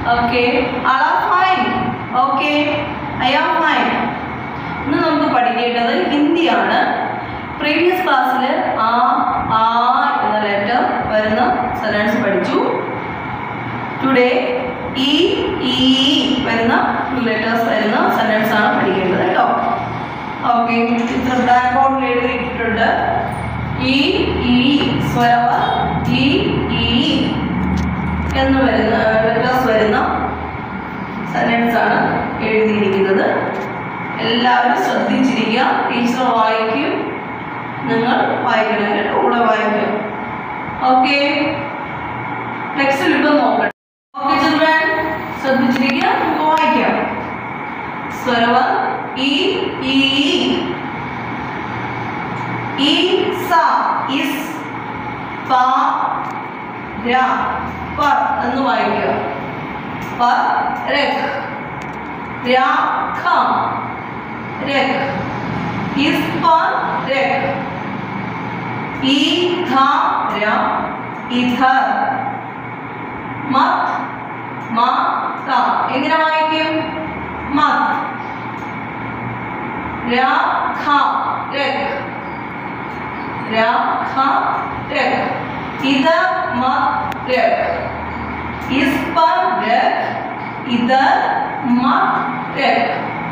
Okay all are fine okay I am fine ഇന്ന് നമുക്ക് പഠിക്കേണ്ടത് ഹിന്ദിയാണ് പ്രീവിയസ് ക്ലാസ്സിൽ ആ ആ എന്ന ലെറ്റർ വരുന്ന സെലൻസ് പഠിച്ചു ടുഡേ ഇ ഈ വരുന്ന ടു ലെറ്റേഴ്സ് വരുന്ന സെലൻസ് ആണ് പഠിക്കേണ്ടത് കേട്ടോ ഓക്കെ ചിത്ര ബ്ലാക്ക് ബോർഡിൽ എഴുതിയിട്ടുണ്ട് ഇ ഈ സ്വരവ ഇ ഈ എന്ന് വരുന്ന ലെറ്റേഴ്സ് വരുന്ന സെലൻസ് ആണ് എഴുതിയിരിക്കുന്നത് എല്ലാവരും ശ്രദ്ധിച്ചിരിക്കുക ടീച്ചർ വായിക്കും നിങ്ങൾ വായിക്കണം കേട്ടോ കൂടെ വായിക്കും ഓക്കെ നെക്സ്റ്റ് ഇപ്പം നോക്കണം ഓക്കെ ചിൽഡ്രൻ ശ്രദ്ധിച്ചിരിക്കുക നമുക്ക് വായിക്കാം സ്വരവ ഇ ഈ ഈ സ ഇസ് പ ര പ എന്ന് വായിക്കുക പ രക് ര ഖ രക് ഇസ് പ രക് ഈ ധ ര ഇധർ മത് മ ത എങ്ങനെ വായിക്കും മത് ര ഖ രക് ര ഖ രക് ഇധർ മത് രക് ഇസ് पर रख इधर मत रख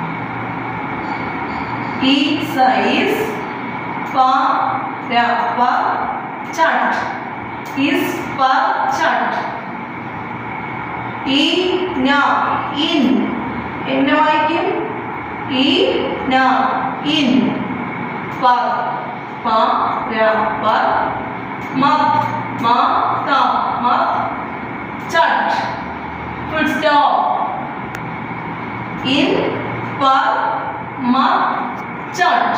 ई साइज पा रा पा चट इस पर चट ഈ ന ഇൻ എന്നെ വായിക്കും ഈ ന ഇൻ പ പ ര പ മത് മ ത മത് ചട്ട് ഫുൾ സ്റ്റോപ്പ് ഇൻ പ മ ചട്ട്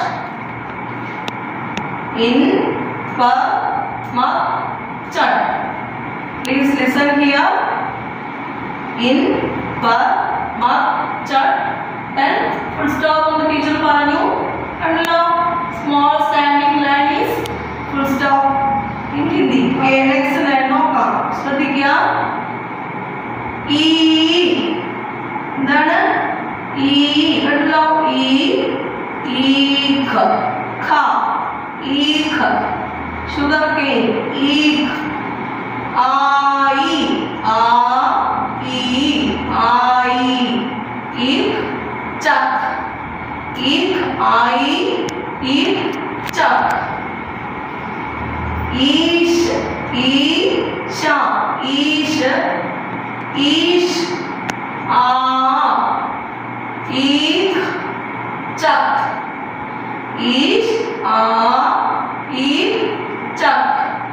ഇൻ പ മ ചട്ട് പ്ലീസ് ലിസൺ ഹിയർ ഇൻ പർ മ ചട്ട് then full stop എന്ന് ടീച്ചർ പറഞ്ഞു കണ്ടല്ലോ small standing line is full stop in Hindi okay next line നോക്കാം ശ്രദ്ധിക്കുക ഈ എന്താണ് ഈ കണ്ടല്ലോ ഈ ഈഖ ഖ ഈഖ ഷുഗർ കെയിൻ ഈഖ ആയി ആ ഈ ആയി ഈഖ ചക്ക് ഈഖ ആയി ഈഖ ചക്ക് ഈശ് ഈശ ഈശ് ഈശ് ആ ഈഖ ചക്ക് ഈശ് ആ ഈഖ ചക്ക്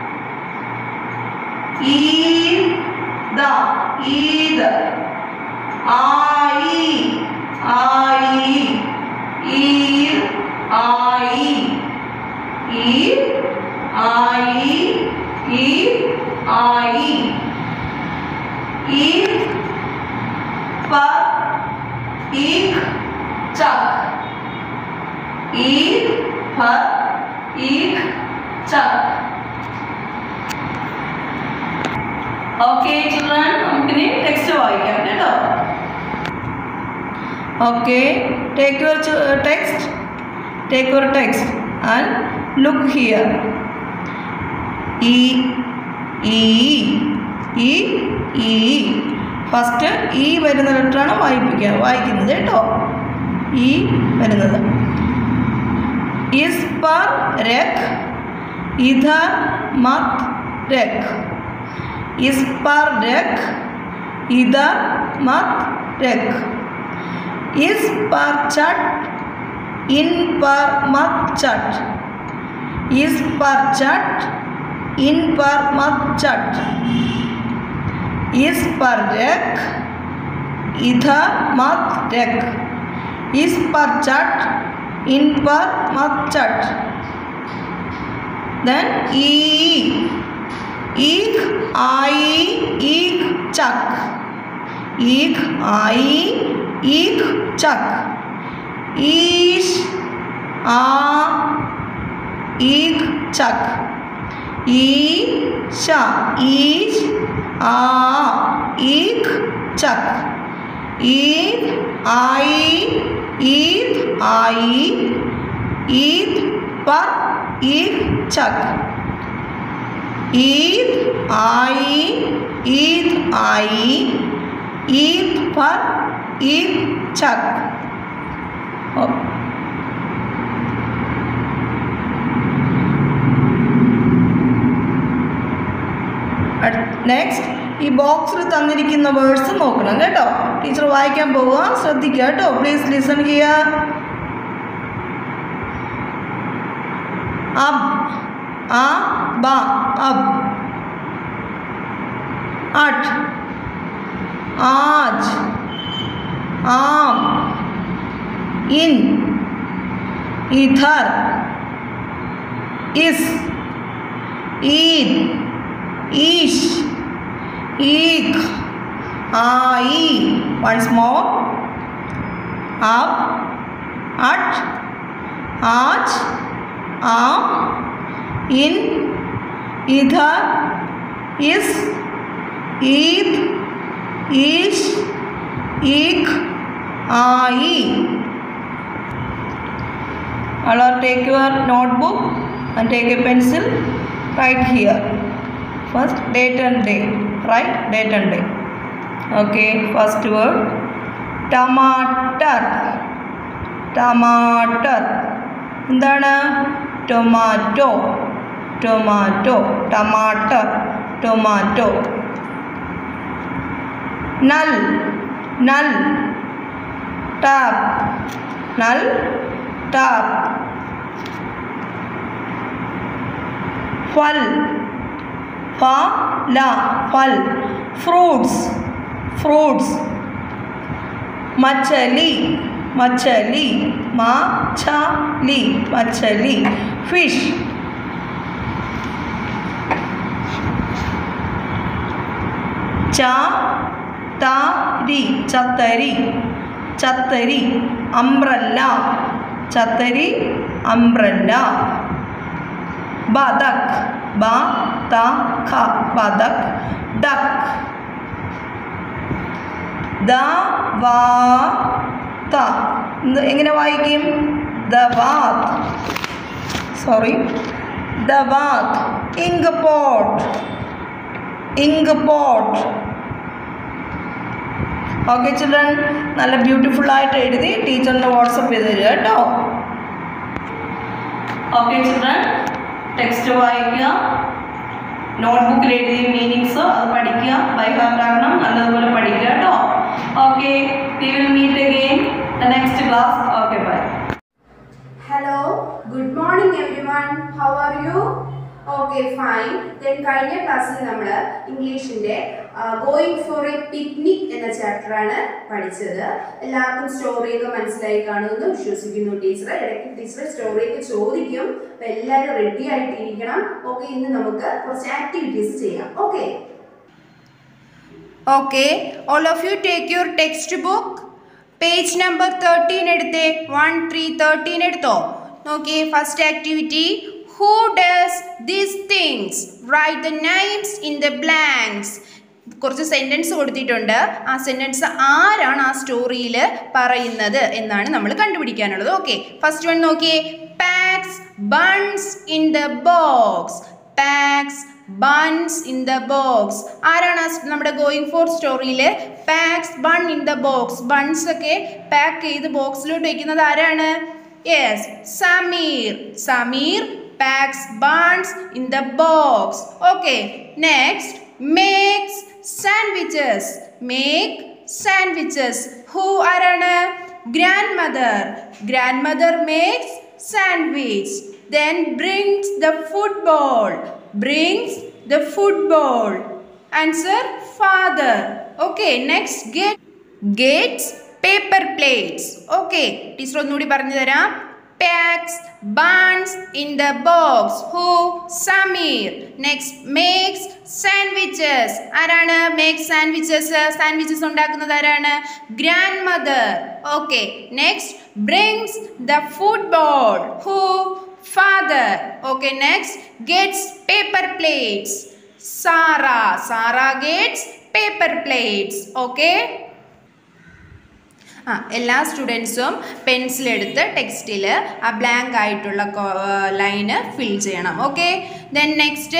ഈദ ഈദ് ആയി ആയി ഈദ് ആയി ഈദ് ആയി ഈദ് ആയി ഈദ് पर एक चक ईद पर एक चक ഓക്കെ ചിൽഡ്രൻ നമുക്കിനി ടെക്സ്റ്റ് വായിക്കാം കേട്ടോ okay take your text take your text and look here ഈ ഈ ഈ ഈ ഫസ്റ്റ് ഈ വരുന്ന ലെറ്ററാണ് വായിപ്പിക്കുക വായിക്കുന്നത് കേട്ടോ ഈ വരുന്നത് ഇസ് പർ രഖ് ഇധർ മത് രഖ് इस पर रख इधर मत रख इस पर चट इन पर मत चट इस पर चट इन पर मत चट इस पर रख इधर मत रख इस पर चट इन पर मत चट देन ई ईख आई ईख चक ईख आई ईख चक ईश आ ईख चक ईशा ईश आ ईख chuck. Eat, I, eat, I, eat, per, eat, chuck. Eat, I, eat, I, eat, per, eat, chuck. Oh. Next ഈ ബോക്സിൽ തന്നിരിക്കുന്ന വേർഡ്സ് നോക്കണം കേട്ടോ ടീച്ചർ വായിക്കാൻ പോവുക ശ്രദ്ധിക്കുക കേട്ടോ പ്ലീസ് ലിസൺ ചെയ്യുക അബ് ആ ബ അബ് അട്ട് ആജ് ആം ഇൻ ഇധർ ഇസ് ഈദ് ish, eek, ai. Once more. Up, at, aj, am, in, idhar, is, eid, ish, eek, ai. Now take your notebook and take a pencil. Write here. First date and day. Right? Date and day. Okay. First word. Tomato. Tomato. എന്താണ് tomato tomato ടമാറ്റർ tomato നൽ നൽ tap നൽ tap ഫൽ ഫല ഫൽ fruits fruits മച്ചലി മച്ചലി മച്ചലി മച്ചലി ഫിഷ് ചത്തരി ചത്തരി ചത്തരി അംബ്രല്ല ചത്തരി അംബ്രല്ല ബതക് ബ ത ഖ ബതക് ഡക്ക് ദ വാ ത ഇത് എങ്ങനെ വായിക്കും ദവാത് സോറി ദവാത് ink pot ink pot okay children നല്ല ബ്യൂട്ടിഫുൾ ആയിട്ട് എഴുതി ടീച്ചറിന് വാട്സപ്പ് ചെയ്ത് തരിക കേട്ടോ ഓക്കെ ചിൽഡ്രൻ ടെക്സ്റ്റ് വായിക്കുക നോട്ട്ബുക്കിൽ എഴുതിയ മീനിങ്സ് അത് പഠിക്കുക ബൈ ഹാർട്ട് ആക്കണം നല്ലതുപോലെ പഠിക്കുക കേട്ടോ okay we will meet again the next class okay bye Hello, good morning everyone. How are you? Okay fine then കഴിഞ്ഞ ക്ലാസ്സിൽ നമ്മൾ ഇംഗ്ലീഷിന്റെ ഗോയിങ് ഫോർ എ പിക്നിക് എന്ന ചാപ്റ്ററാണ് പഠിച്ചത് എല്ലാവർക്കും സ്റ്റോറിയൊക്കെ മനസ്സിലായി കാണുമെന്ന് വിശ്വസിക്കുന്നു ടീച്ചർ ഇടയ്ക്ക് ടീച്ചർ സ്റ്റോറിയൊക്കെ ചോദിക്കും അപ്പം എല്ലാവരും റെഡി ആയിട്ടിരിക്കണം ഓക്കെ ഇന്ന് നമുക്ക് കുറച്ച് ആക്ടിവിറ്റീസ് ചെയ്യാം okay okay all of you take your text book page number thirteen എടുത്തേ വൺ ത്രീ തേർട്ടീൻ എടുത്തോ നോക്കിയേ first activity who does these things write the names in the blanks കുറച്ച് സെൻറ്റൻസ് കൊടുത്തിട്ടുണ്ട് ആ സെൻറ്റൻസ് ആരാണ് ആ സ്റ്റോറിയിൽ പറയുന്നത് എന്നാണ് നമ്മൾ കണ്ടുപിടിക്കാനുള്ളത് ഓക്കെ ഫസ്റ്റ് വൺ നോക്കിയേ packs buns in the box packs buns in the box ആരാണ് ആ സ് നമ്മുടെ ഗോയിങ് ഫോർ സ്റ്റോറിയിൽ packs bun in the box buns ഒക്കെ പാക്ക് ചെയ്ത് ബോക്സിലോട്ട് വയ്ക്കുന്നത് ആരാണ് yes Samir Samir packs buns in the box okay next makes sandwiches make sandwiches who ആരാണ് grandmother grandmother makes sandwich then brings the football brings the football answer father okay next get gets paper plates okay teacher ഒന്നുകൂടി പറഞ്ഞു തരാം packs buns in the box who Samir next makes sandwiches ആരാണ് make sandwiches sandwiches ഉണ്ടാക്കുന്നത് ആരാണ് grandmother okay next brings the football who father okay next gets paper plates sara sara gets paper plates okay ആ എല്ലാ സ്റ്റുഡൻസും pencil എടുത്ത് ടെക്സ്റ്റിൽ ആ blank ആയിട്ടുള്ള ലൈന് ഫിൽ ചെയ്യണം okay then next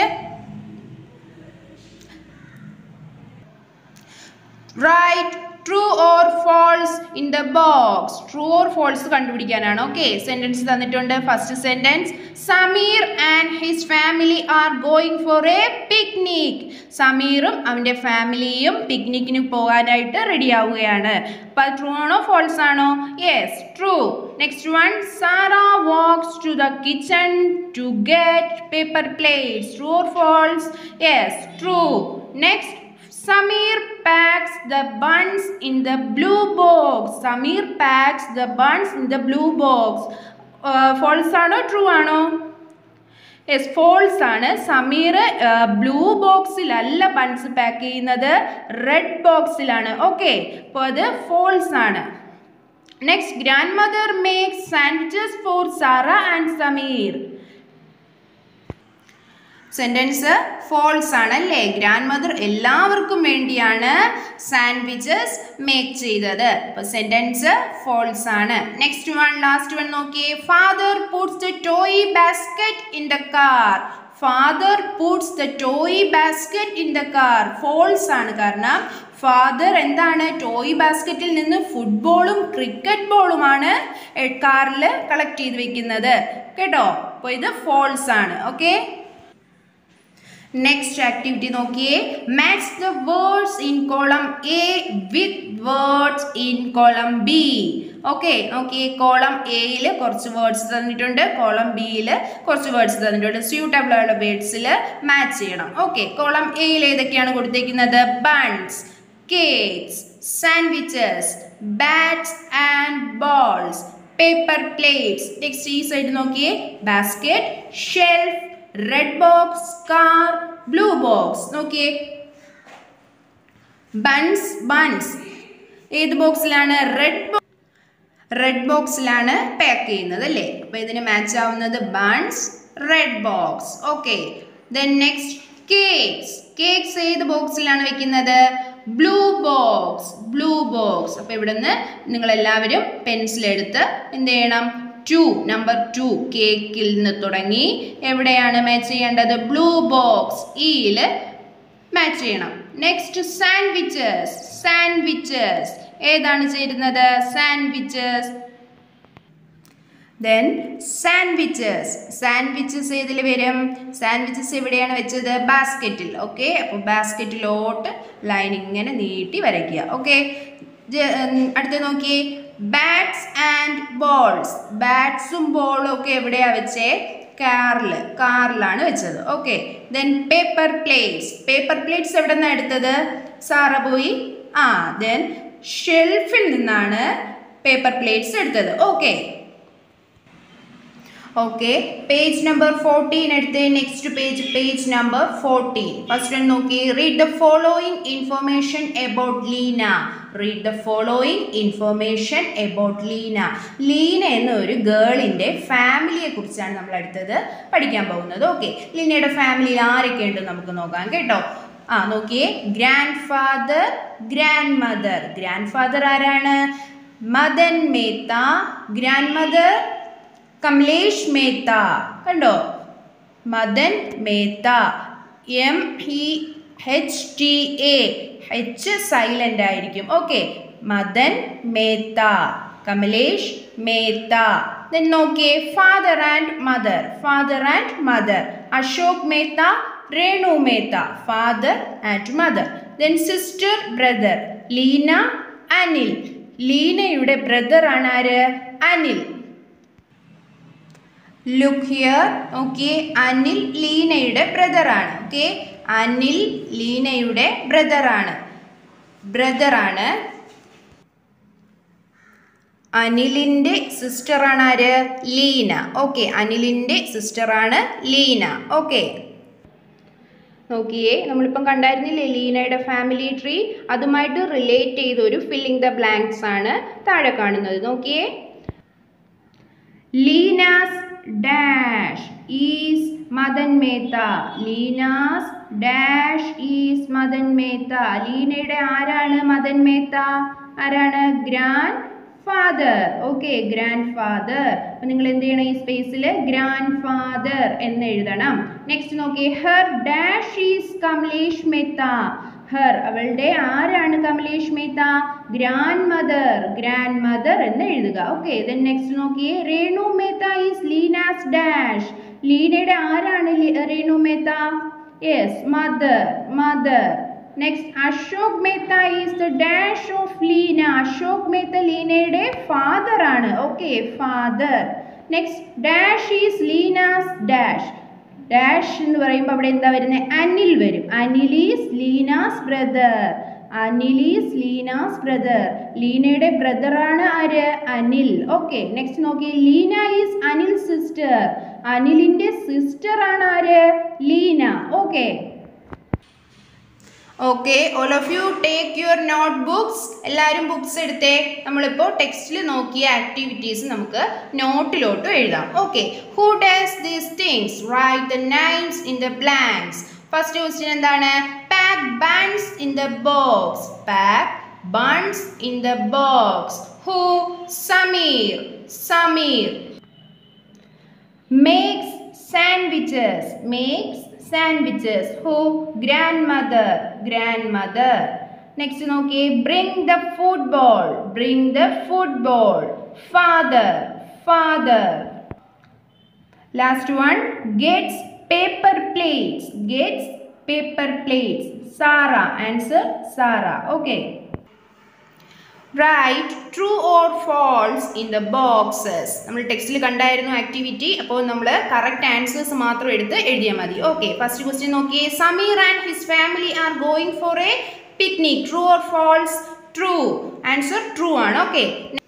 write true or false in the box true or false കണ്ടുപിടിക്കാനാണ് okay sentence തന്നിട്ടുണ്ട് first sentence Samir and his family are going for a picnic സമീറും അവൻ്റെ ഫാമിലിയും പിക്നിക്കിന് പോകാനായിട്ട് റെഡി ആവുകയാണ് അപ്പോൾ ട്രൂ ആണോ ഫോൾസ് ആണോ yes true next one Sara walks to the kitchen to get paper plates true or false yes true next Samir packs the buns in the blue box. Samir packs the buns in the blue box. Uh, false ആണോ true ആണോ yes false ആണ് Samir blue ബോക്സിലല്ല buns pack ചെയ്യുന്നത് red ബോക്സിലാണ് okay അപ്പോൾ അത് false ആണ് next grandmother make sandwiches for Sara and Samir sentence false ആണ് അല്ലേ ഗ്രാൻഡ് മദർ എല്ലാവർക്കും വേണ്ടിയാണ് സാൻഡ്വിച്ചസ് മേക്ക് ചെയ്തത് അപ്പോൾ സെൻറ്റൻസ് ഫോൾസ് ആണ് നെക്സ്റ്റ് വൺ ലാസ്റ്റ് വൺ നോക്കിയേ father puts the toy basket in the car father puts the toy basket in the car false ആണ് കാരണം ഫാദർ എന്താണ് ടോയ് ബാസ്ക്കറ്റിൽ നിന്ന് ഫുട്ബോളും ക്രിക്കറ്റ് ബോളുമാണ് കാറിൽ കളക്ട് ചെയ്ത് വെക്കുന്നത് കേട്ടോ അപ്പോൾ ഇത് ഫോൾസ് ആണ് ഓക്കെ നെക്സ്റ്റ് ആക്ടിവിറ്റി നോക്കിയേ match the words in column A with words in column B okay നോക്കിയേ കോളം എയിൽ കുറച്ച് വേർഡ്സ് തന്നിട്ടുണ്ട് കോളം ബിയിൽ കുറച്ച് വേർഡ്സ് തന്നിട്ടുണ്ട് സ്യൂട്ടബിൾ ആയുള്ള വേർഡ്സിൽ മാച്ച് ചെയ്യണം ഓക്കെ കോളം എയിൽ ഏതൊക്കെയാണ് കൊടുത്തേക്കുന്നത് buns cakes sandwiches bats and balls paper plates next ഈ സൈഡ് നോക്കിയേ basket shelf red box car blue box നോക്കിയേ ബൺസ് ബൺസ് ഏത് ബോക്സിലാണ് റെഡ് റെഡ് ബോക്സിലാണ് പാക്ക് ചെയ്യുന്നത് അല്ലേ അപ്പോൾ ഇതിന് മാച്ച് ആവുന്നത് buns red box okay then next cakes cakes ഏത് ബോക്സിലാണ് വെക്കുന്നത് ബ്ലൂ ബോക്സ് ബ്ലൂ ബോക്സ് അപ്പോൾ ഇവിടുന്ന് നിങ്ങൾ എല്ലാവരും പെൻസിൽ എടുത്ത് എന്ത് ചെയ്യണം ടു നമ്പർ ടു കേക്കിൽ നിന്ന് തുടങ്ങി എവിടെയാണ് മാച്ച് ചെയ്യേണ്ടത് ബ്ലൂ ബോക്സ് ഇയിൽ മാച്ച് ചെയ്യണം നെക്സ്റ്റ് സാൻഡ്വിച്ചസ് സാൻഡ്വിച്ചസ് ഏതാണ് ചേരുന്നത് സാൻഡ്വിച്ചസ് ദെൻ സാൻഡ്വിച്ചസ് സാൻഡ്വിച്ചസ് ഏതിൽ വരും സാൻഡ്വിച്ചസ് എവിടെയാണ് വെച്ചത് ബാസ്ക്കറ്റിൽ ഓക്കെ അപ്പോൾ ബാസ്ക്കറ്റിലോട്ട് ലൈൻ ഇങ്ങനെ നീട്ടി വരയ്ക്കുക ഓക്കെ അടുത്ത നോക്കിയേ ബാറ്റ്സ് ആൻഡ് ബോൾസ് ബാറ്റ്സും ബോളും ഒക്കെ എവിടെയാണ് വെച്ചേ കാറിൽ കാറിലാണ് വെച്ചത് okay then paper plates paper plates എവിടെ നിന്നാണ് എടുത്തത് സാറ പോയി ആ ദെൻ ഷെൽഫിൽ നിന്നാണ് പേപ്പർ പ്ലേറ്റ്സ് എടുത്തത് okay okay page number fourteen എടുത്ത് next page page number fourteen first ഒന്ന് നോക്കി read the following information about Leena read the following information about Leena Leena എന്ന ഒരു ഗേളിൻ്റെ ഫാമിലിയെ കുറിച്ചാണ് നമ്മൾ അടുത്തത് പഠിക്കാൻ പോകുന്നത് ഓക്കെ ലീനയുടെ ഫാമിലിയിൽ ആരൊക്കെ ഉണ്ട് നമുക്ക് നോക്കാം കേട്ടോ ആ നോക്കിയേ grandfather grandmother grandfather ആരാണ് മദൻ മേത്ത ഗ്രാൻഡ് മദർ കമലേഷ് മേത്ത കണ്ടോ Madan Mehta M E H T A H silent ആയിരിക്കും ഓക്കെ മദൻ മേത്ത കമലേഷ് മേത്ത ദെൻ നോക്കിയേ father and mother father and mother Ashok Mehta Renu Mehta father and mother then sister brother Leena Anil ലീനയുടെ ബ്രദർ ആണ് ആര് Anil look here okay Anil ലീനയുടെ ബ്രദറാണ് okay Anil ലീനയുടെ ബ്രദറാണ് ബ്രദറാണ് അനിലിൻ്റെ സിസ്റ്ററാണ് ആര് ലീന ഓക്കെ അനിലിൻ്റെ സിസ്റ്ററാണ് ലീന ഓക്കെ നോക്കിയേ നമ്മളിപ്പം കണ്ടായിരുന്നില്ലേ ലീനയുടെ ഫാമിലി ട്രീ അതുമായിട്ട് റിലേറ്റ് ചെയ്ത ഒരു ഫില്ലിംഗ് ദ ബ്ലാങ്ക്സ് ആണ് താഴെ കാണുന്നത് നോക്കിയേ Leena's dash is Madan Mehta Leena's dash is Madan Mehta ലീനയുടെ ആരാണ് മദൻ മേത്ത ആരാണ് grandfather okay grandfather അപ്പം നിങ്ങൾ എന്ത് ചെയ്യണം ഈ സ്പേസിൽ ഗ്രാൻഡ് ഫാദർ എന്ന് എഴുതണം നെക്സ്റ്റ് നോക്കിയേ her dash is Kamlesh Mehta her അവളുടെ ആരാണ് Kamlesh Mehta grandmother grandmother എന്ന് എഴുതുക ഓക്കെ ദെൻ നെക്സ്റ്റ് നോക്കിയേ രേണു മേത്ത ഈസ് ലീനാസ് ഡാഷ് ലീനയുടെ ആരാണ് ലി- Renu Mehta yes mother mother next Ashok Mehta is the dash of Leena Ashok Mehta ലീനയുടെ ഫാദർ ആണ് okay father next dash is Leena's dash dash എന്ന് പറയുമ്പോൾ അവിടെ എന്താ വരുന്നത് അനിൽ വരും Anil is Leena's brother Anil is Leena's brother ലീനയുടെ ബ്രദറാണ് ആര് അനിൽ ഓക്കെ നെക്സ്റ്റ് നോക്കി ലീന ഈസ് അനിൽ സിസ്റ്റർ അനിലിന്റെ സിസ്റ്റർ ആണ് ആര് Leena okay okay all of you take your notebooks എല്ലാവരും ബുക്സ് എടുത്തേ നമ്മളിപ്പോൾ ടെക്സ്റ്റിൽ നോക്കിയ ആക്ടിവിറ്റീസ് നമുക്ക് നോട്ടിലോട്ട് എഴുതാം okay who does these things write the names in the blanks first question എന്താണ് pack buns in the box pack buns in the box who Sameer Sameer makes sandwiches makes sandwiches who grandmother grandmother next നോക്കിയേ bring the football bring the football father father last one gets paper plates gets paper plates sarah answer sarah okay write true or false in the boxes നമ്മൾ ടെക്സ്റ്റിൽ കണ്ടായിരുന്നു activity അപ്പോൾ നമ്മൾ correct answers മാത്രം എടുത്ത് എഴുതിയാൽ മതി ഓക്കെ ഫസ്റ്റ് ക്വസ്റ്റ്യൻ നോക്കിയേ Sameer and his family are going for a picnic true or false true answer true ആണ് okay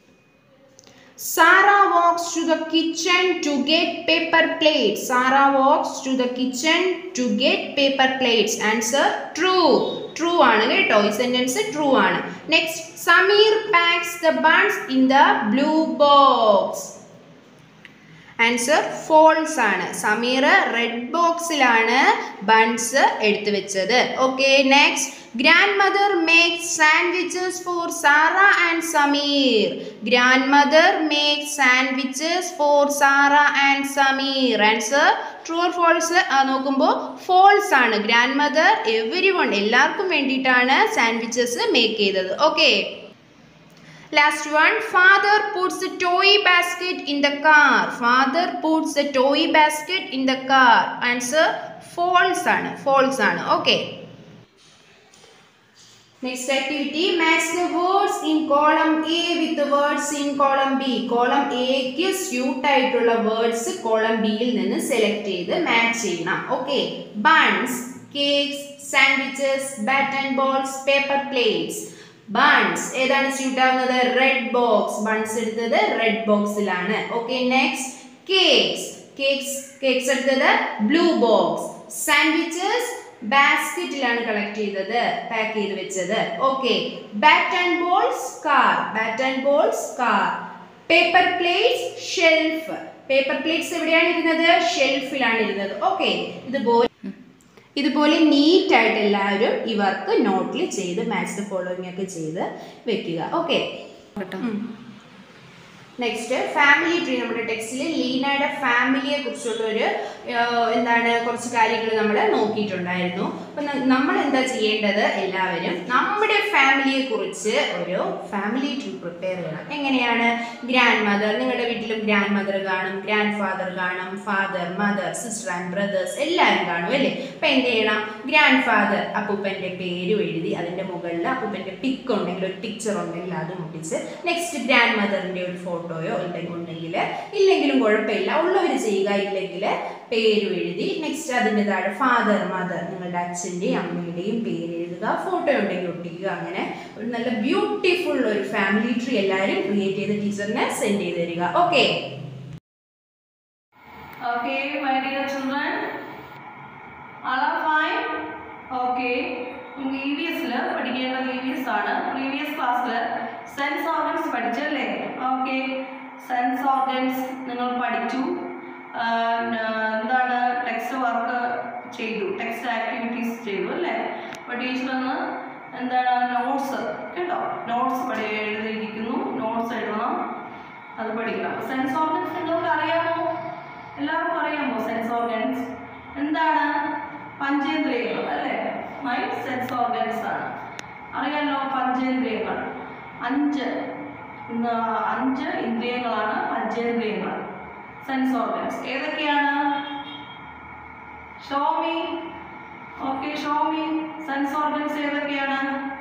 Sarah walks to the kitchen to get paper plates. Sarah walks to the kitchen to get paper plates. Answer true. True ആണ് കേട്ടോ ഈ sentence true ആണ് next Sameer packs the buns in the blue box answer false ആണ് Sameer red ബോക്സിലാണ് buns എടുത്തു വെച്ചത് okay next grandmother make sandwiches for Sara and Sameer grandmother make sandwiches for Sara and Sameer answer true or false നോക്കുമ്പോൾ false ആണ് grandmother everyone എല്ലാവർക്കും വേണ്ടിയിട്ടാണ് sandwiches make ചെയ്തത് okay Last one, father puts the toy basket in the car. Father puts the toy basket in the car. Answer false ആണ് false ആണ് okay. Next activity, match the words in column A with the words in column B. Column Aക്ക് suit ആയിട്ടുള്ള words column ബിയിൽ നിന്ന് select ചെയ്ത് match ചെയ്യണം okay buns cakes sandwiches bat and balls paper plates buns ഏതാണ് suit ആവുന്നത് red box buns എടുത്തത് red ബോക്സിലാണ് okay next cakes cakes cakes എടുത്തത് ബ്ലൂ ബോക്സ് സാൻഡ്വിച്ചസ് ബാസ്ക്കറ്റിലാണ് കളക്ട് ചെയ്തത് പാക്ക് ചെയ്ത് വെച്ചത് okay bat and balls car bat and balls car paper plates shelf paper plates എവിടെയാണ് ഇരുന്നത് ഷെൽഫിലാണ് ഇരുന്നത് ഓക്കെ ഇതുപോലെ ഇതുപോലെ നീറ്റ് ആയിട്ട് എല്ലാവരും ഈ വർക്ക് നോട്ടിൽ ചെയ്ത് മാത്സ് ഫോളോയിങ് ഒക്കെ ചെയ്ത് വെക്കുക ഓക്കെ നെക്സ്റ്റ് ഫാമിലി ട്രീ നമ്മുടെ ടെക്സ്റ്റിൽ ലീനയുടെ ഫാമിലിയെ കുറിച്ചുള്ള ഒരു എന്താണ് കുറച്ച് കാര്യങ്ങൾ നമ്മൾ നോക്കിയിട്ടുണ്ടായിരുന്നു അപ്പം നമ്മൾ എന്താ ചെയ്യേണ്ടത് എല്ലാവരും നമ്മുടെ ഫാമിലിയെ കുറിച്ച് ഒരു ഫാമിലി ട്രീ പ്രിപ്പയർ ചെയ്യണം എങ്ങനെയാണ് ഗ്രാൻഡ് മദർ നിങ്ങളുടെ വീട്ടിലും ഗ്രാൻഡ് മദർ കാണും ഗ്രാൻഡ് ഫാദർ കാണും father mother sister and brothers എല്ലാവരും കാണും അല്ലേ അപ്പം എന്ത് ചെയ്യണം ഗ്രാൻഡ് ഫാദർ അപ്പൂപ്പൻ്റെ പേരും എഴുതി അതിൻ്റെ മുകളിൽ അപ്പൂപ്പൻ്റെ പിക്ക് ഉണ്ടെങ്കിൽ ഒരു പിക്ചർ ഉണ്ടെങ്കിൽ അതും ഒട്ടിച്ച് നെക്സ്റ്റ് ഗ്രാൻഡ് മദറിൻ്റെ ഒരു ഫോട്ടോയോ ഉണ്ടെങ്കിൽ ഉണ്ടെങ്കിൽ ഇല്ലെങ്കിലും കുഴപ്പമില്ല ഉള്ളവർ ചെയ്യുക ഇല്ലെങ്കിൽ പേരും എഴുതി നെക്സ്റ്റ് അതിൻ്റെ താഴെ ഫാദർ മദർ നിങ്ങളുടെ അച്ഛൻ്റെയും അമ്മയുടെയും പേര് എഴുതുക ഫോട്ടോ ഉണ്ടെങ്കിൽ ഒട്ടിക്കുക അങ്ങനെ ഒരു നല്ല ബ്യൂട്ടിഫുൾ ഒരു ഫാമിലി ട്രീ എല്ലാവരും ക്രിയേറ്റ് ചെയ്ത് ടീച്ചറിനെ സെൻഡ് ചെയ്ത് തരിക okay Okay, my dear children. All are fine? Okay. E V എസിൽ പഠിക്കേണ്ടത് ഇ വി എസ് ആണ് പ്രീവിയസ് ക്ലാസ്സിൽ സെൻസ് ഓർഗൻസ് പഠിച്ചല്ലേ ഓക്കെ സെൻസ് ഓർഗൻസ് നിങ്ങൾ പഠിച്ചു എന്താണ് ടെക്സ്റ്റ് വർക്ക് ചെയ്തു ടെക്സ്റ്റ് ആക്ടിവിറ്റീസ് ചെയ്തു അല്ലേ അപ്പോൾ ടീച്ചർ ഒന്ന് എന്താണ് നോട്ട്സ് കേട്ടോ നോട്ട്സ് പഠി എഴുതിയിരിക്കുന്നു നോട്ട്സ് എഴുതണം അത് പഠിക്കണം സെൻസ് ഓർഗൻസ് നിങ്ങൾക്ക് അറിയാമോ എല്ലാവർക്കും അറിയാമോ സെൻസ് ഓർഗൻസ് എന്താണ് പഞ്ചേന്ദ്രിയങ്ങൾ അല്ലേ മൈ സെൻസ് ഓർഗൻസ് ആണ് അറിയാമല്ലോ പഞ്ചേന്ദ്രിയങ്ങൾ അഞ്ച് ഇന്ന് അഞ്ച് ഇന്ദ്രിയങ്ങളാണ് പഞ്ചേന്ദ്രിയങ്ങൾ സെൻസ് ഓർഗൻസ് ഏതൊക്കെയാണ് show me okay show me sense organs ഏതൊക്കെയാണ്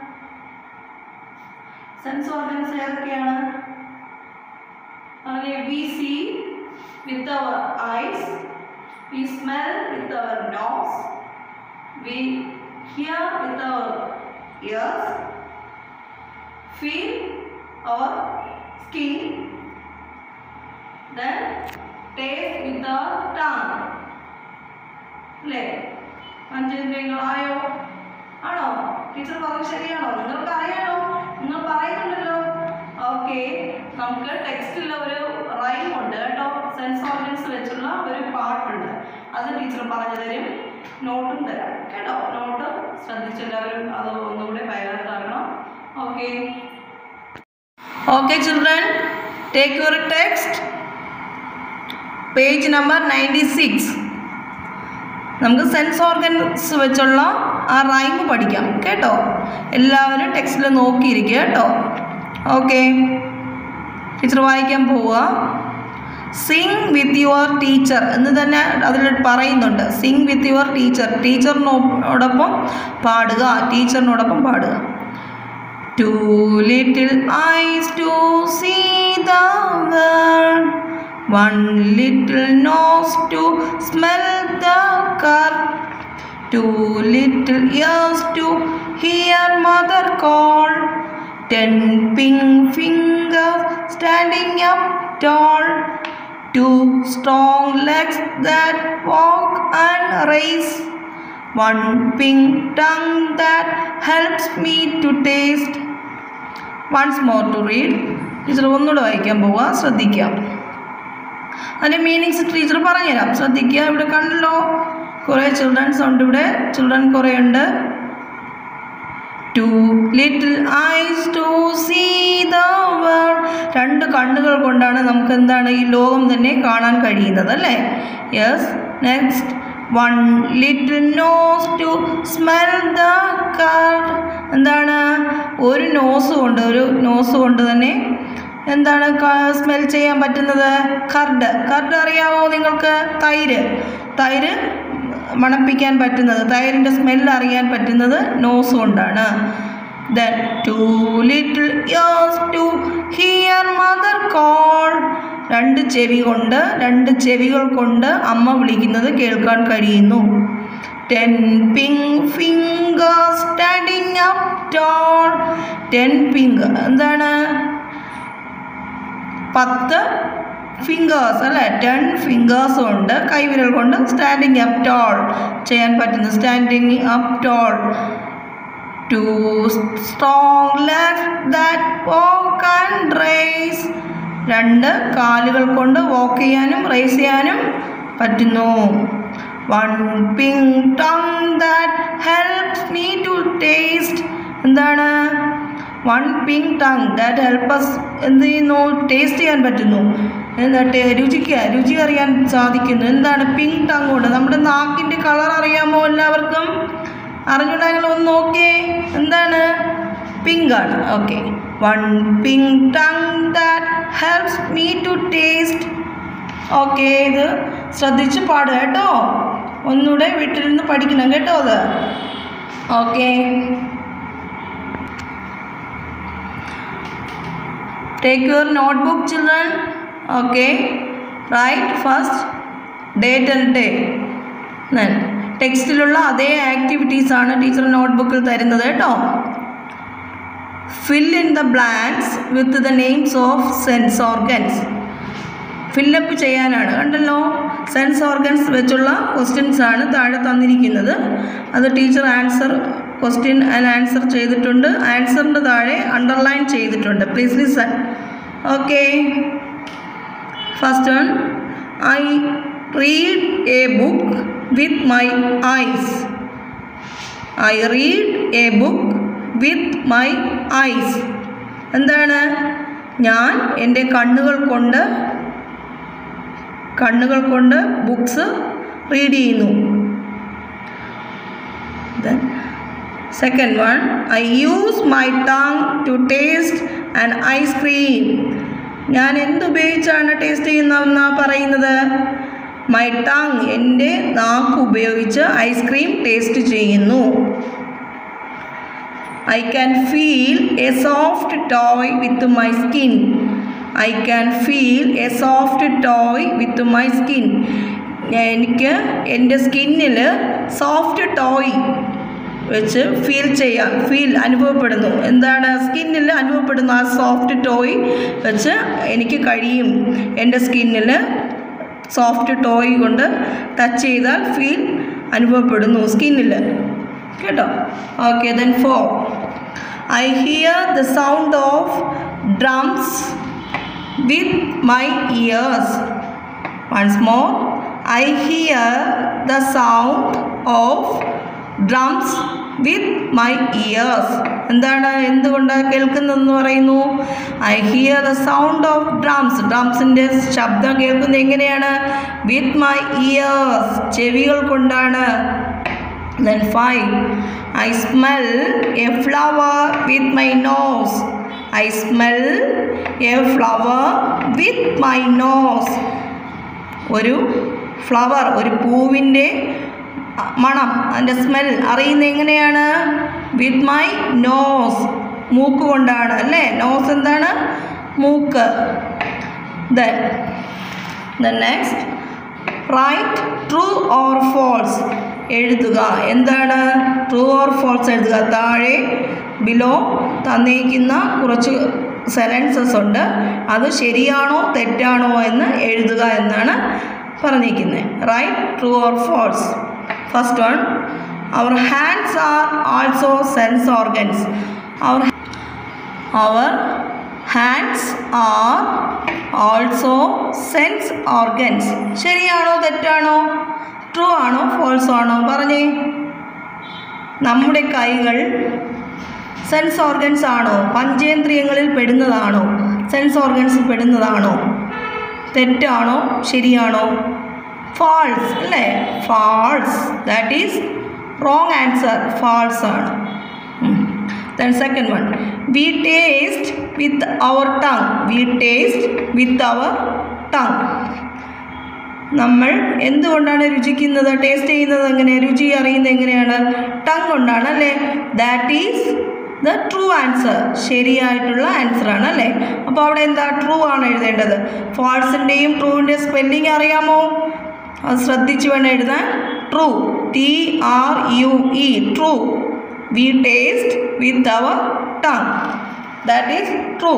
സെൻസ് ഓർഗൻസ് ഏതൊക്കെയാണ് പറഞ്ഞേ we see with our eyes we smell with our nose we hear with our ears feel our skin then taste with the tongue അല്ലേ പഞ്ചേന്ദ്രിയങ്ങളായോ ആണോ teacher പറഞ്ഞത് ശരിയാണോ നിങ്ങൾക്ക് അറിയാലോ നിങ്ങൾ പറയുന്നുണ്ടല്ലോ ഓക്കെ നമുക്ക് ടെക്സ്റ്റിൽ ഒരു റൈം ഉണ്ട് കേട്ടോ സെൻസ് ഓർഗൻസ് വെച്ചുള്ള ഒരു പാട്ടുണ്ട് അത് ടീച്ചർ പറഞ്ഞു തരും നോട്ടും തരാം കേട്ടോ നോട്ട് ശ്രദ്ധിച്ചെല്ലാവരും അത് ഒന്നുകൂടെ ബയോട്ടാക്കണം okay okay children take your text page number ninety six നമുക്ക് സെൻസ് ഓർഗൻസ് വെച്ചുള്ള ആ റൈം പഠിക്കാം കേട്ടോ എല്ലാവരും ടെക്സ്റ്റിൽ നോക്കിയിരിക്കുക കേട്ടോ ഓക്കെ ടീച്ചർ വായിക്കാൻ പോവുക സിങ് വിത്ത് യുവർ ടീച്ചർ എന്ന് തന്നെ അതിൽ പറയുന്നുണ്ട് സിങ് വിത്ത് യുവർ ടീച്ചർ ടീച്ചറിനോടൊപ്പം പാടുക ടീച്ചറിനോടൊപ്പം പാടുക two little eyes to see the world One little nose to smell the curd. Two little ears to hear mother call. Ten pink fingers standing up tall. Two strong legs that walk and race. One pink tongue that helps me to taste. Once more to read teacher ഒന്നുകൂടെ വായിക്കാൻ പോവുക ശ്രദ്ധിക്കാം അതിൻ്റെ meanings teacher പറഞ്ഞുതരാം ശ്രദ്ധിക്കുക ഇവിടെ കണ്ടല്ലോ കുറേ ചിൽഡ്രൻസ് ഉണ്ട് ഇവിടെ ചിൽഡ്രൻ കുറേ ഉണ്ട് two little eyes to see the world രണ്ട് കണ്ണുകൾ കൊണ്ടാണ് നമുക്ക് എന്താണ് ഈ ലോകം തന്നെ കാണാൻ കഴിയുന്നത് അല്ലേ yes next one little nose to smell the card എന്താണ് ഒരു നോസ് കൊണ്ട് ഒരു നോസ് കൊണ്ട് തന്നെ എന്താണ് സ്മെൽ ചെയ്യാൻ പറ്റുന്നത് കർഡ് കർഡ് അറിയാമോ നിങ്ങൾക്ക് തൈര് തൈര് മണപ്പിക്കാൻ പറ്റുന്നത് തൈരിൻ്റെ സ്മെല്ല് അറിയാൻ പറ്റുന്നത് നോസ് കൊണ്ടാണ് then two little ears to hear mother call രണ്ട് ചെവി കൊണ്ട് രണ്ട് ചെവികൾ കൊണ്ട് അമ്മ വിളിക്കുന്നത് കേൾക്കാൻ കഴിയുന്നു ten pink finger standing up tall ten pink എന്താണ് പത്ത് ഫിംഗേഴ്സ് അല്ലേ ടെൻ ഫിംഗേഴ്സ് ഉണ്ട് കൈവിരൽ കൊണ്ട് സ്റ്റാൻഡിങ് അപ്പ് ടോൾ ചെയ്യാൻ പറ്റുന്നു standing up tall two strong leg that walk and race രണ്ട് കാലുകൾ കൊണ്ട് വോക്ക് ചെയ്യാനും റേസ് ചെയ്യാനും പറ്റുന്നു one pink tongue that helps me to taste എന്താണ് one pink tongue that help us എന്ത് ചെയ്യുന്നു ടേസ്റ്റ് ചെയ്യാൻ പറ്റുന്നു എന്നിട്ട് രുചിക്കുക രുചി അറിയാൻ സാധിക്കുന്നു എന്താണ് പിങ്ക് ടങ് കൊണ്ട് നമ്മുടെ നാക്കിൻ്റെ കളർ അറിയാമോ എല്ലാവർക്കും അറിഞ്ഞുണ്ടെങ്കിൽ ഒന്ന് നോക്കിയേ എന്താണ് പിങ്ക് ആണ് okay one pink tongue that helps me to taste okay ഇത് ശ്രദ്ധിച്ച് പാടുക കേട്ടോ ഒന്നുകൂടെ വീട്ടിലിരുന്ന് പഠിക്കണം കേട്ടോ അത് okay Take your notebook, children. Okay. Write first date and day. Then ടെക്സ്റ്റിലുള്ള അതേ ആക്ടിവിറ്റീസ് ആണ് ടീച്ചർ നോട്ട്ബുക്കിൽ തരുന്നത് കേട്ടോ fill in the blanks with the names of sense organs fill up ചെയ്യാനാണ് കണ്ടല്ലോ സെൻസ് ഓർഗൻസ് വെച്ചുള്ള ക്വസ്റ്റ്യൻസ് ആണ് താഴെ തന്നിരിക്കുന്നത് അത് teacher answer question and answer ചെയ്തിട്ടുണ്ട് ആൻസറിൻ്റെ താഴെ അണ്ടർലൈൻ ചെയ്തിട്ടുണ്ട് please listen okay first one I read a book with my eyes I read a book with my eyes എന്താണ് ഞാൻ എൻ്റെ കണ്ണുകൾ കൊണ്ട് കണ്ണുകൾ കൊണ്ട് ബുക്സ് റീഡ് ചെയ്യുന്നു then second one i use my tongue to taste an ice cream ഞാൻ എന്തുപയോഗിച്ചാണ് taste ചെയ്യുന്നതെന്നാ പറയുന്നത് മൈ ടങ് എൻ്റെ നാക്ക് ഉപയോഗിച്ച് ഐസ്ക്രീം ടേസ്റ്റ് ചെയ്യുന്നു I can feel a soft toy with my skin I can feel a soft toy with my skin എനിക്ക് എൻ്റെ സ്കിന്നിൽ soft toy വെച്ച് ഫീൽ ചെയ്യാം ഫീൽ അനുഭവപ്പെടുന്നു എന്താണ് സ്കിന്നിൽ അനുഭവപ്പെടുന്നു ആ സോഫ്റ്റ് ടോയ് വെച്ച് എനിക്ക് കഴിയും എൻ്റെ സ്കിന്നിൽ സോഫ്റ്റ് ടോയ് കൊണ്ട് ടച്ച് ചെയ്താൽ ഫീൽ അനുഭവപ്പെടുന്നു സ്കിന്നിൽ കേട്ടോ okay then four I hear the sound of drums with my ears once more I hear the sound of drums with my ears എന്താണ് എന്തുകൊണ്ട് കേൾക്കുന്നതെന്ന് പറയുന്നു I hear the sound of drums ഡ്രംസിൻ്റെ ശബ്ദം കേൾക്കുന്നത് എങ്ങനെയാണ് വിത്ത് മൈ ഇയേഴ്സ് ചെവികൾ കൊണ്ടാണ് then five I smell a flower with my nose I smell a flower with my nose ഒരു ഫ്ലവർ ഒരു പൂവിൻ്റെ മണം അതിൻ്റെ സ്മെൽ അറിയുന്നത് എങ്ങനെയാണ് വിത്ത് മൈ നോസ് മൂക്ക് കൊണ്ടാണ് അല്ലേ നോസ് എന്താണ് മൂക്ക് then then next write true or false എഴുതുക എന്താണ് ട്രൂ ഓർ ഫോൾസ് എഴുതുക താഴെ ബിലോ തന്നിരിക്കുന്ന കുറച്ച് സെലൻസസ് ഉണ്ട് അത് ശരിയാണോ തെറ്റാണോ എന്ന് എഴുതുക എന്നാണ് പറഞ്ഞിരിക്കുന്നത് write true or false first one our hands are also sense organs our our hands are also sense organs ശരിയാണോ തെറ്റാണോ ട്രൂ ആണോ ഫോൾസ് ആണോ പറഞ്ഞേ നമ്മുടെ കൈകൾ സെൻസ് ഓർഗൻസ് ആണോ പഞ്ചേന്ദ്രിയങ്ങളിൽ പെടുന്നതാണോ സെൻസ് ഓർഗൻസിൽ പെടുന്നതാണോ തെറ്റാണോ ശരിയാണോ ഫാൾസ് അല്ലേ false that is wrong answer false ആണ് then second one we taste with our tongue we taste with our tongue നമ്മൾ എന്തുകൊണ്ടാണ് രുചിക്കുന്നത് ടേസ്റ്റ് ചെയ്യുന്നത് എങ്ങനെ രുചി അറിയുന്നത് എങ്ങനെയാണ് ടങ് കൊണ്ടാണ് അല്ലേ that is the true answer ശരിയായിട്ടുള്ള ആൻസർ ആണ് അല്ലേ അപ്പോൾ അവിടെ എന്താ ട്രൂ ആണ് എഴുതേണ്ടത് ഫാൾസിൻ്റെയും ട്രൂവിൻ്റെ സ്പെല്ലിംഗ് അറിയാമോ അത് ശ്രദ്ധിച്ച് വേണം എഴുതാൻ true T R U E true we taste with our tongue that is true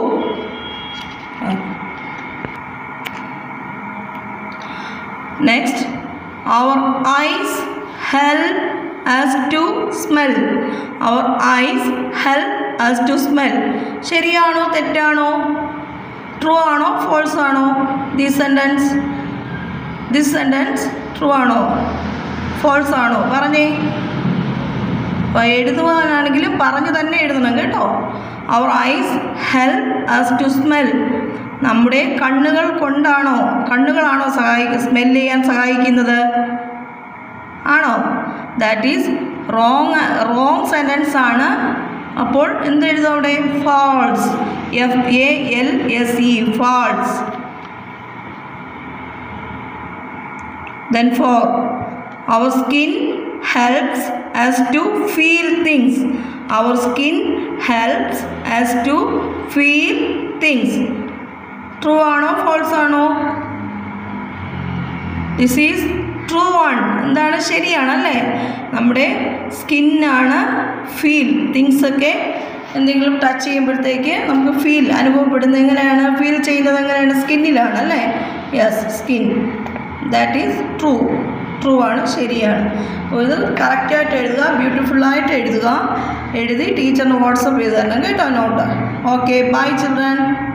next our eyes help us to smell our eyes help us to smell ശരിയാണോ തെറ്റാണോ ട്രൂ ആണോ ഫോൾസ് ആണോ the sentence this sentence true ആണോ false ആണോ പറഞ്ഞേ അപ്പോൾ എഴുതുവാനാണെങ്കിലും പറഞ്ഞു തന്നെ എഴുതണം കേട്ടോ our eyes help us to smell നമ്മുടെ കണ്ണുകൾ കൊണ്ടാണോ കണ്ണുകളാണോ സഹായിക്കുക സ്മെൽ ചെയ്യാൻ സഹായിക്കുന്നത് ആണോ that is wrong wrong sentence ആണ് അപ്പോൾ എന്തെഴുതും അവിടെ false F A L S E false Then four, our skin helps us to feel things. Our skin helps us to feel things. True ആണോ false ആണോ this is true one എന്താണ് ശരിയാണ് അല്ലേ നമ്മുടെ സ്കിന്നാണ് ഫീൽ തിങ്സ് ഒക്കെ എന്തെങ്കിലും touch ചെയ്യുമ്പോഴത്തേക്ക് നമുക്ക് ഫീൽ അനുഭവപ്പെടുന്നത് എങ്ങനെയാണ് ഫീൽ ചെയ്യുന്നത് എങ്ങനെയാണ് സ്കിന്നിലാണ് അല്ലേ yes skin that is true true ആണ് ശരിയാണ് അപ്പോൾ ഇത് കറക്റ്റായിട്ട് എഴുതുക ബ്യൂട്ടിഫുള്ളായിട്ട് എഴുതുക എഴുതി ടീച്ചറിന് വാട്സപ്പ് ചെയ്ത് തരണം കേട്ടോ നോട്ട് ഓക്കെ ബൈ ചിൽഡ്രൻ